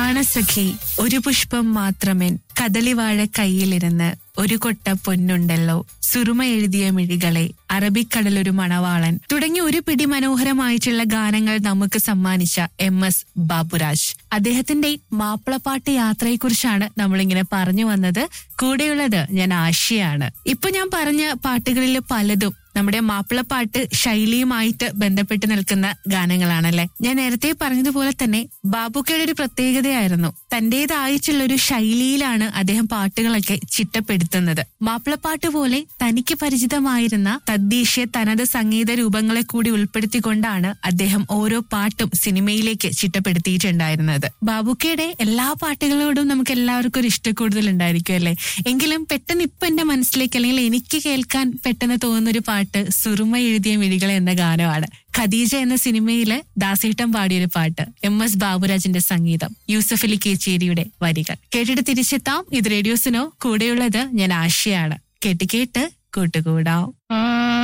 പ്രാണസഖി ഒരു പുഷ്പം മാത്രമേ കദളിവാഴ കയ്യിലിരുന്ന് ഒരു കൊട്ട പൊന്നുണ്ടല്ലോ സുറുമ എഴുതിയ മിഴികളെ അറബിക്കടലൊരു മണവാളൻ തുടങ്ങി ഒരു പിടി മനോഹരമായിട്ടുള്ള ഗാനങ്ങൾ നമുക്ക് സമ്മാനിച്ച എം എസ് ബാബുരാജ് അദ്ദേഹത്തിന്റെ മാപ്പിളപ്പാട്ട് യാത്രയെക്കുറിച്ചാണ് നമ്മളിങ്ങനെ പറഞ്ഞു വന്നത് കൂടെയുള്ളത് ഞാൻ ആശയാണ് ഇപ്പൊ ഞാൻ പറഞ്ഞ പാട്ടുകളിൽ പലതും നമ്മുടെ മാപ്പിളപ്പാട്ട് ശൈലിയുമായിട്ട് ബന്ധപ്പെട്ട് നിൽക്കുന്ന ഗാനങ്ങളാണല്ലേ ഞാൻ നേരത്തെ പറഞ്ഞതുപോലെ തന്നെ ബാബുക്കയുടെ ഒരു പ്രത്യേകതയായിരുന്നു തന്റേതായിട്ടുള്ള ഒരു ശൈലിയിലാണ് അദ്ദേഹം പാട്ടുകളൊക്കെ ചിട്ടപ്പെടുത്തുന്നത് മാപ്പിളപ്പാട്ട് പോലെ തനിക്ക് പരിചിതമായിരുന്ന തദ്ദേശീയ തനത് സംഗീത രൂപങ്ങളെ കൂടി ഉൾപ്പെടുത്തിക്കൊണ്ടാണ് അദ്ദേഹം ഓരോ പാട്ടും സിനിമയിലേക്ക് ചിട്ടപ്പെടുത്തിയിട്ടുണ്ടായിരുന്നത് ബാബുക്കയുടെ എല്ലാ പാട്ടുകളോടും നമുക്ക് എല്ലാവർക്കും ഒരു ഇഷ്ടക്കൂടുതൽ ഉണ്ടായിരിക്കും അല്ലെ എങ്കിലും പെട്ടെന്ന് ഇപ്പൊ എന്റെ മനസ്സിലേക്ക് അല്ലെങ്കിൽ എനിക്ക് കേൾക്കാൻ പെട്ടെന്ന് തോന്നുന്ന ഒരു പാട്ട് സുറുമ എഴുതിയ മിഴികൾ എന്ന ഗാനമാണ് ഖദീജ എന്ന സിനിമയില് ദാസേട്ടം പാടിയൊരു പാട്ട് എം എസ് ബാബുരാജിന്റെ സംഗീതം യൂസഫ് അലി കേച്ചേരിയുടെ വരികൾ കേട്ടിട്ട് തിരിച്ചെത്താം ഇത് റേഡിയോസിനോ കൂടെയുള്ളത് ഞാൻ ആശയാണ് കേട്ട് കേട്ട് കൂട്ടുകൂടാം